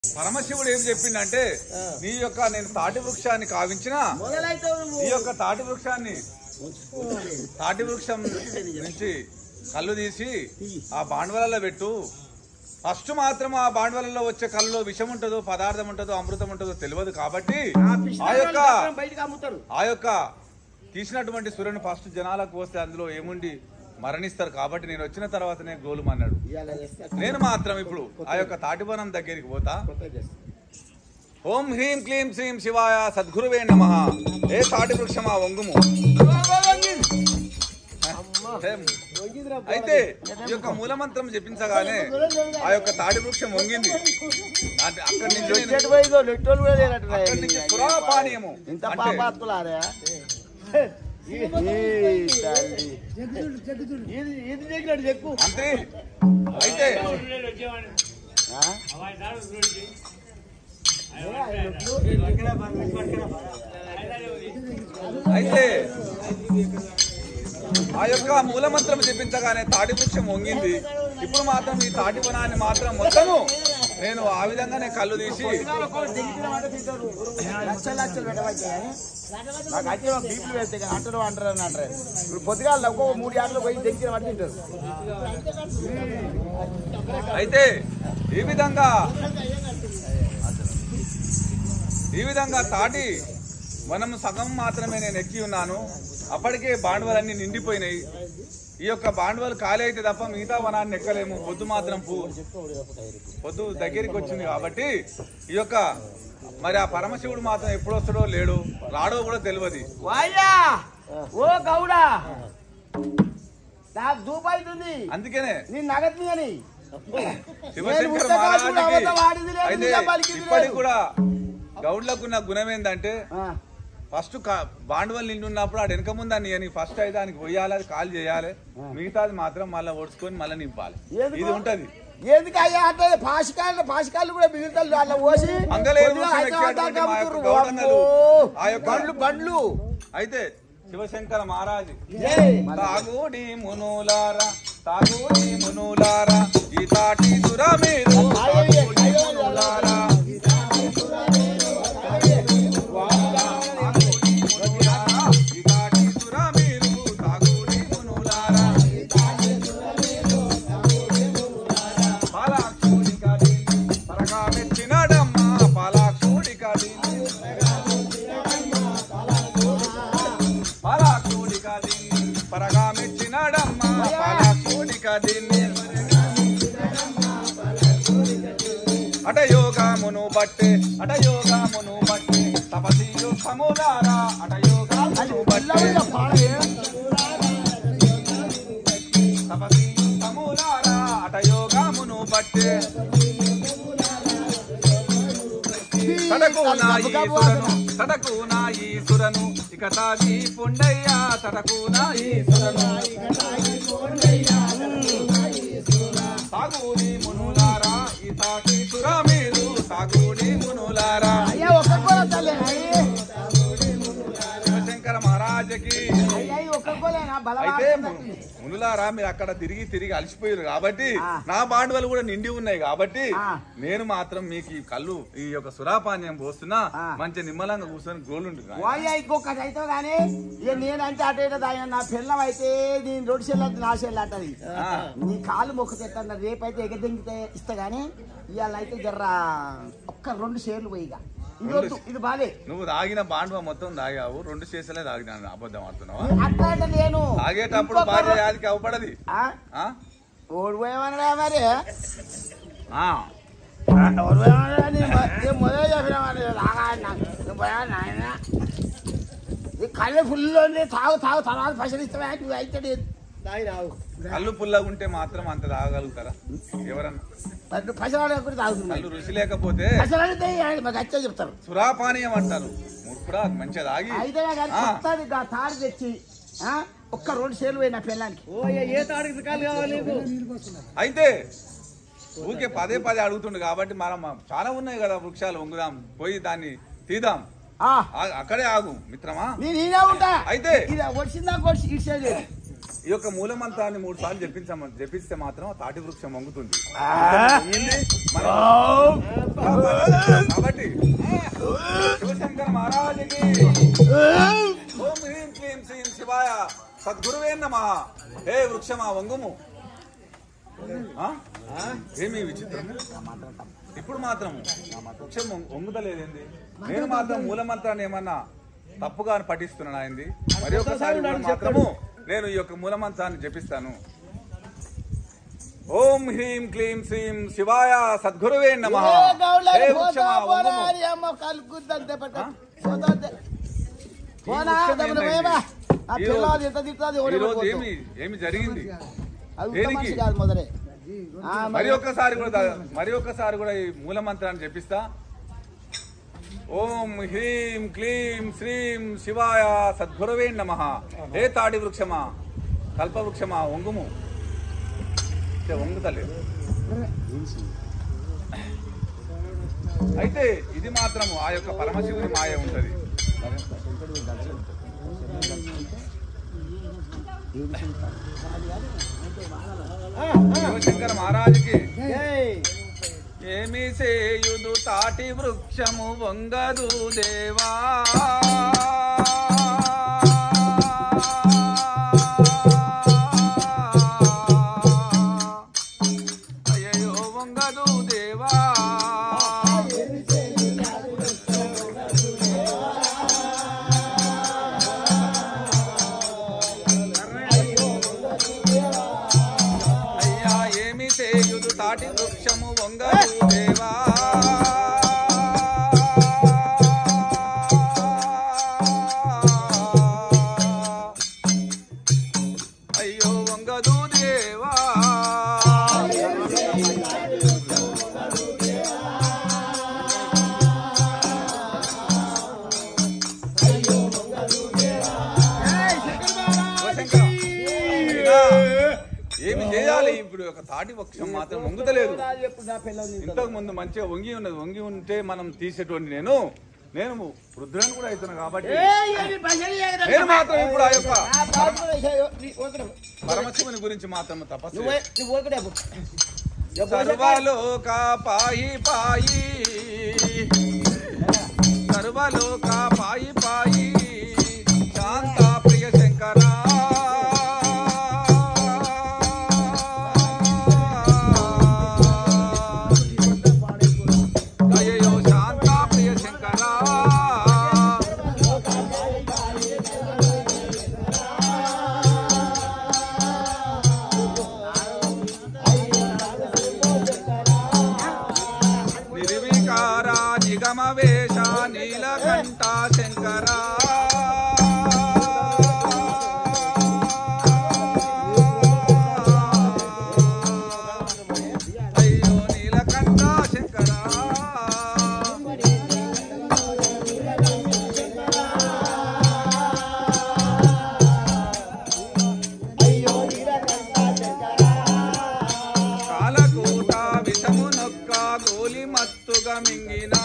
పరమశివుడు ఏం చెప్పిండంటే నీ యొక్క నేను తాటి వృక్షాన్ని కావించిన నీ యొక్క తాటి వృక్షాన్ని తాటి వృక్షం నుంచి కళ్ళు తీసి ఆ బాండవలలో పెట్టు ఫస్ట్ మాత్రం ఆ బాండవలలో వచ్చే కళ్ళలో విషం ఉంటుందో పదార్థం ఉంటుందో అమృతం ఉంటుందో తెలియదు కాబట్టి ఆ యొక్క బయటకు అమ్ముతారు ఆ యొక్క తీసినటువంటి సూర్యుని ఫస్ట్ జనాలకు వస్తే అందులో ఏముండి మరణిస్తారు కాబట్టి నేను వచ్చిన తర్వాతనే గోలు అన్నాడు ఇవాళ చేస్తా. నేను మాత్రం ఇప్పుడు ఆ యొక్క తాటివనం దగ్గరికి పోతా కొత్తది చేస్తా. ఓం హ్రీం క్లీం శ్రీం శివాయ సద్గురువే నమ ఏ తాటి వృక్షమా వంగుము ఏం? వంగిందిరా బోడ. అయితే ఈ యొక్క మూలమంత్రం జపించగానే ఆ యొక్క తాటి వృక్షం వంగింది అంటే అక్కడి నుంచి నేను- చెట్టు పోయిందో నెట్టోళ్ళు కూడా లేనట్టురా. అక్కడి నుంచి సురాపానీయము ఇంత అంటే పాపాత్ములారా ఈ తల్లి. ఇది ఇది దగ్గర చెక్కు మంత్రి అయితే ఆ? అయితే ఆ యొక్క మూలమంత్రం జపించగానే తాటి వృక్షం వంగింది ఇప్పుడు మాత్రం ఈ తాటి వనాన్ని మాత్రం మొత్తము నేను ఆ విధంగానే కళ్ళు తీసి లక్షలు లక్షలు పెట్టవచ్చు కానీ నాకు వచ్చే బీపీలు వేస్తే కానీ అంటారు అంటారు అని అంటారు ఇప్పుడు పొద్దుగాల ఒక్కొక్క మూడు ఆటలు పోయి దగ్గర పడి తింటారు అయితే ఈ విధంగా ఈ విధంగా తాటి వనం సగం మాత్రమే నేను ఎక్కి ఉన్నాను అప్పటికే బాండవలన్నీ నిండిపోయినాయి ఈ యొక్క బాండవలు ఖాళీ అయితే తప్ప మిగతా వనాన్ని ఎక్కలేము పొద్దు మాత్రం పూ పొద్దు దగ్గరికి వచ్చింది కాబట్టి ఈ యొక్క మరి ఆ పరమశివుడు మాత్రం ఎప్పుడు వస్తాడో లేడు రాడో కూడా తెలియదు వాయ్యా ఓ గౌడా నాకు దూపైతుంది అందుకనే నీ నగదు అని శివశంకర్ పుస్తకాలు కూడా అబద్ధం మహారాజుకి ఆడింది లేదు, అయితే నిజం పలికింది ఇప్పటికి లేదు. కూడా గౌడ్లకు ఉన్న గుణం ఏంటంటే ఫస్ట్ బాండవల్ నిండి ఉన్నప్పుడు ఆడు వెనక ముందని అని ఫస్ట్ అయితే దానికి పోయాలి అది కాల్ చేయాలి మిగతాది మాత్రం మళ్ళీ ఓడ్చుకొని మళ్ళీ నింపాలి ఎందుకు? ఇది ఉంటది ఎందుకు అయ్యా అంటే పాషకాలు పాషకాలు కూడా మిగులుతారు అట్లా పోసి మంగళగిరి పొద్దున నుంచి హైదరాబాద్ ఎక్కేటువంటి దాకా మా యొక్క అమ్ముతుర్రు. గౌడన్నలు, అమ్మో. ఆ యొక్క- బండ్లు బండ్లు అయితే శివశంకర మహారాజు ఏయ్. తాగుడి మునులారా తాగుడి మునులారా ఈ తాటి సుర మీరు తాగేవి, తాగుడి తాగేవి. మునులారా ఈ తాటి సుర మీరు తాగుడి మునులారా పాలాక్షుడి కది పరగా మెచ్చినడమ్మా పాలాక్షుడి కది పాలాక్షుడి కది పరగా మెచ్చినడమ్మా పాలాక్షుడి కది అట యోగమును బట్టే అట యోగమును బట్టే తపసి యుద్ధములారా అట యోగమును బట్టే తపసి యుద్ధములారా అట యోగమును బట్టే తడకు నా ఈసురను తడకు నా ఈసురను ఇక తాగి పొండయ్యా తడకు నా ఈసురను సాగుడి మునులారా ఈ తాకి సుర మీరు సాగుడి మునులారా అయ్యా ఒక్క కూడా తల్లి శివశంకర మహారాజకి అయ్యా ఈ ఒక్క కోలేనా అయితే బలవాడు ము- మునులారా మీరు అక్కడ తిరిగి తిరిగి అలసిపోయారు కాబట్టి ఆ. నా బాండవలు కూడా నిండి ఉన్నాయి కాబట్టి ఆ. నేను మాత్రం మీకు ఈ కళ్ళు ఈ యొక్క సురాపాన్యం పోస్తున్నా ఆ. మంచి నిమ్మలంగా కూర్చొని గోలుంటు వాయ్యా ఇంకొకటి అయితే కానీ ఇక నేనంటే అటు ఇటు దాని నా పిల్లం అయితే నేను రెండు చెల్లెద్దు నా చెల్లి అంటది ఆ. నీ కాలు మొక్క తెట్టన్న రేపైతే ఎగదెంగితే ఇస్తా గానీ ఇవాళ అయితే జర్రా ఒక్క రెండు షేర్లు పోయి ఇక. ఇది వద్దు ఇది బాలే నువ్వు తాగిన బాండవ మొత్తం తాగావు రెండు చేసలే తాగినాను అబద్ధం ఆడుతున్నావా అట్లా అంటే నేను తాగేటప్పుడు ఇంకొక భార్య రో- యాదికి అవపడది ఆ? ఆ? ఓడిపోయామనడా మరి ఆ. ఓడిపోయామనడా నీ మొ- నీ మొదలు చెప్పినామని రాగా నాకు. నువ్వు పోయా నాయన ఈ కళ్ళు ఫుల్ ఉంది తాగు తాగు తర్వాత పైసలు ఇస్తావా నువ్వు అయితే నేను తాగినావు కళ్ళు పుల్లగా ఉంటే మాత్రం అంత తాగలుగుతారా ఎవరన్నా పైసలు అడగకుండా తాగుతున్నాయి కళ్ళు రుచి లేకపోతే పైసలు అడిగితే ఆయన మాకు వచ్చే చెప్తారు సురాపానీయం అంటారు ముప్పుడా మంచిగా తాగి అయితే కానీ ఆ. కొత్తది గా తాడు తెచ్చి ఆ, ఒక్క రెండు సేర్లు పోయి నా పిల్లానికి ఏ తాడికి కాలు కావాలి నీకు అయితే ఊకే పదే పదే అడుగుతుండు కాబట్టి మనం చాలా ఉన్నాయి కదా వృక్షాలు వంగుదాం పోయి దాన్ని తీద్దాం ఆ, ఆ- అక్కడే ఆగు మిత్రమా నేను ఈయన ఉంటా అయితే ఇది వచ్చిందా కొట్టి ఇటు సైడ్ లేదు. ఈ యొక్క మూలమంత్రాన్ని మూడు సార్లు జపించమ జపిస్తే మాత్రం ఆ తాటి వృక్షం వంగుతుంది వంగింది, మనం- కాబట్టి శివశంకర మహారాజుకి ఓం హ్రీం క్లీం శ్రీం శివాయ సద్గురువే నమ హే వృక్షమా వంగుము ఆ? ఏమి విచిత్రం ఇప్పుడు మాత్రం వృక్షం వంగు- వంగుతలేదేంది నేను మాత్రం మూల మంత్రాన్ని ఏమన్నా తప్పుగా పఠిస్తున్నాను ఆయనది మరి ఒకసారి కూడా మాత్రము నేను ఈ యొక్క మూల మంత్రాన్ని జపిస్తాను ఓం హ్రీం క్లీం శ్రీం శివాయ సద్గురువే నమ ఏ గౌళ్ళని హే పోతా వృక్షమా పోరా వంగుము అని అమ్మ కలుగుద్దంతే పట్ట. ఆ? పోతాంతే. పోనా, వృక్షం దమ్మున ఏందండి? పోయేవా? ఆ ఈ రోజు- పిల్లలు ఎంత తిడుతుంది ఓడి ఈ రోజు పడిపోతావు. ఏమి ఏమి జరిగింది అది ఉత్తమ దేనికి? మనిషి కాదు మొదలే ఆ, మరి మరి ఒక్కసారి కూడా దా- మరి ఒక్కసారి కూడా ఈ మూల మంత్రాన్ని చెప్పిస్తా ఓం హ్రీం క్లీం శ్రీం శివాయ సద్గురవే నమ ఏ తాడి వృక్షమా కల్ప వృక్షమా వంగుము చే, వంగుతలేదు అయితే ఇది మాత్రము ఆ యొక్క పరమశివుని మాయ ఉంటది శివశంకర మహారాజుకి ఏయ్, ఏమి సేయుదు తాటి వృక్షము వంగదు దేవా అయ్యో వంగదు దేవా అయ్యా ఏమి చేయుదు తాటి వృక్షము వంగదు దేవా అయ్యో వంగదు దేవా శివశంకర, అయినా ఏమి చేయాలి ఇప్పుడు ఒక తాటి వృక్షం మాత్రం వంగుతలేదు రాజు ఎప్పుడు నా పిల్లలు తింటారు? ఇంతకు ముందు మంచిగా వంగి ఉన్నది వంగి ఉంటే మనం తీసేటువంటి నేను నేను వృద్ధులను కూడా అవుతున్నా కాబట్టి ఏయ్, ఏమి భజన చేయడం? నేను మాత్రం ఇప్పుడు ఆ యొక్క నా బాబు వేసాయో, నీ ఒకడే. పరమశివుని గురించి మాత్రం తపస్సు నువ్వే నువ్వు ఒకడే పో. సర్వలోక పాయి పాయి సర్వలోక పాయి పాయి శాంత ప్రియ శంకరా దయయో శాంత ప్రియ శంకరా నిర్వికార నిగమ వేష నీలకంఠ శంకర అయ్యో నీలకంఠ శంకర కాలకూట విషము నొక్క గోలి మత్తుగా మింగినా